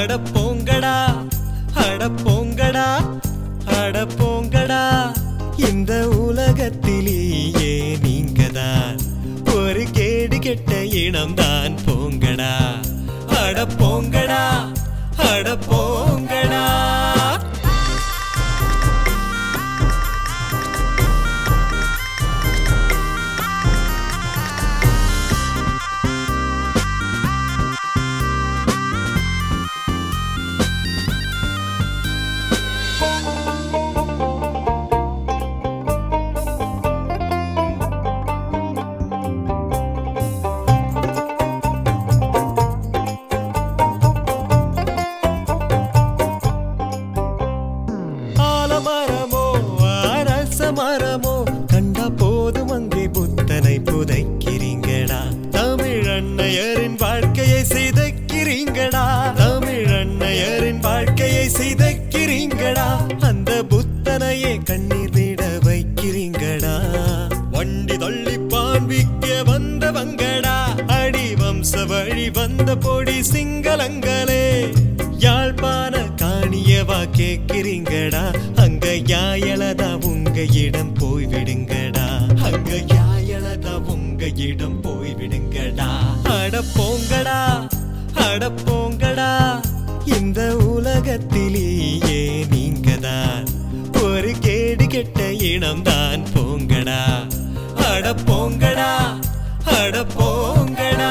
அட போங்கடா அட போங்கடா அட போங்கடா இந்த உலகத்திலேயே நீங்கதான் ஒரு கேடு கெட்ட இனம்தான் போங்கடா அட போங்கடா அட போங்கடா ஆலமரமோ அரச மரமோ கண்ட போதும் அங்கே புத்தனை புதைக்கிறீங்கடா தமிழ் அன்னையரின் வாழ்க்கையை சிதைக்கிறீங்கடா தமிழ் அன்னையரின் வாழ்க்கையை சிதைக்கிறீங்கடா அந்த புத்தனையே கண்ணீர் விட வைக்கிறீங்கடா வண்டி தள்ளி பான்விக்க வந்தவங்கடா அடி வம்ச வழி வந்த பொடி சிங்களங்களே யாழ்ப்பாண காணியவா கேக்குறீங்கடா அங்க யாயலதா உங்க இடம் போய் விடுங்கடா அங்க யாயலதா உங்க இடம் போய் விடுங்கடா அட போங்கடா அட போங்கடா இந்த உலகத்திலேயே நீங்கதான் ஒரு கேடு கெட்ட இனம்தான் போங்கடா அட போங்கடா அட போங்கடா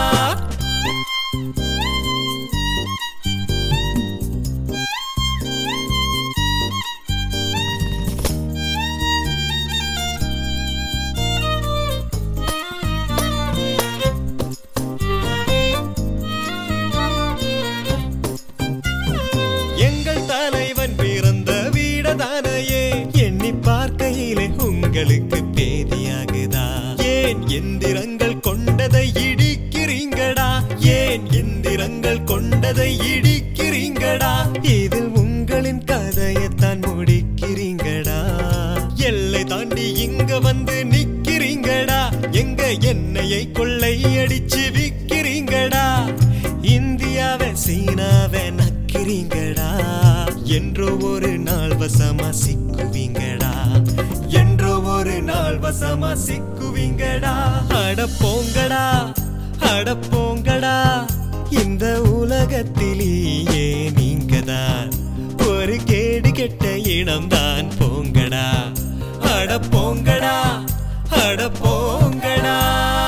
எங்கள் தலைவன் பிறந்த வீடதானையே எண்ணி பார்க்கையிலே உங்களுக்கு பேதியாகுதா ஏன் எந்திரங்கள் கொண்டதை இடிக்கிறீங்கடா ஏன் எந்திரங்கள் கொண்டதை இடிக்கிறீங்கடா இதில் உங்களின் கதையத்தான் முடிக்கிறீங்கடா எல்லை தாண்டி இங்க வந்து நிக்கிறீங்கடா எங்க எண்ணெயை கொள்ளை அடிச்சு விக்கிறீங்கடா இந்தியாவை சீனாவை நக்கிறீங்கடா என்றோ ஒரு நாள் வசமா சிக்குவீங்கடா என்றோ ஒரு நாள் வசமா சிக்குவீங்கடா அட போங்கடா அட போங்கடா இந்த உலகத்திலேயே நீங்கதான் ஒரு கேடு கெட்ட இனம்தான் போங்கடா அட போங்கடா அட போங்கடா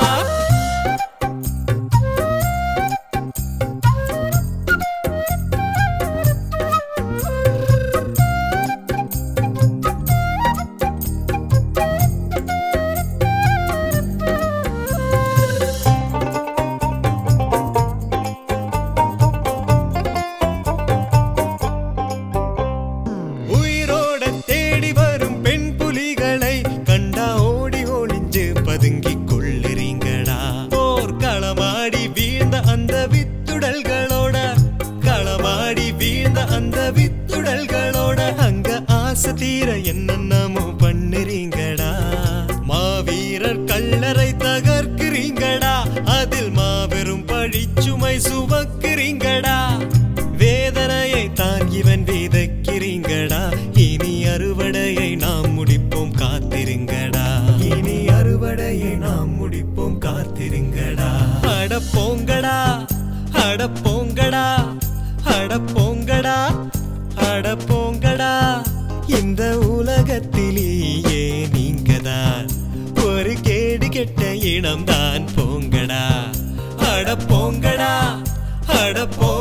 உயிரோட தேடி வரும் பெண் புலிகளை கண்டா ஓடி ஒளிஞ்சு பதுங்கிக் கொள்ளுறீங்கடா போர் களமாடி வீழ்ந்த அந்த வித்துடல்களோட களமாடி வீழ்ந்த அந்த வித்துடல்களோட அங்க ஆசை தீர என்னென்னமோ பண்ணுறீங்கடா மாவீரர் கல்லறை தகர்க்கிறீங்கடா அதில் மாபெரும் பழிச்சுமை சுமக்கிறீங்கடா வேதனையை தான் இவன் விதைக்கிறீங்கடா இனி அறுவடையை நாம் முடிப்போம் காத்திருங்கடா இனி அறுவடையை நாம் முடிப்போம் காத்திருங்கடா அட போங்கடா அட போங்கடா அட போங்கடா அட போங்கடா இந்த உலகத்திலேயே நீங்கதான் ஒரு கேடு கெட்ட இனம்தான் போங்கடா அட போங்கடா அட போ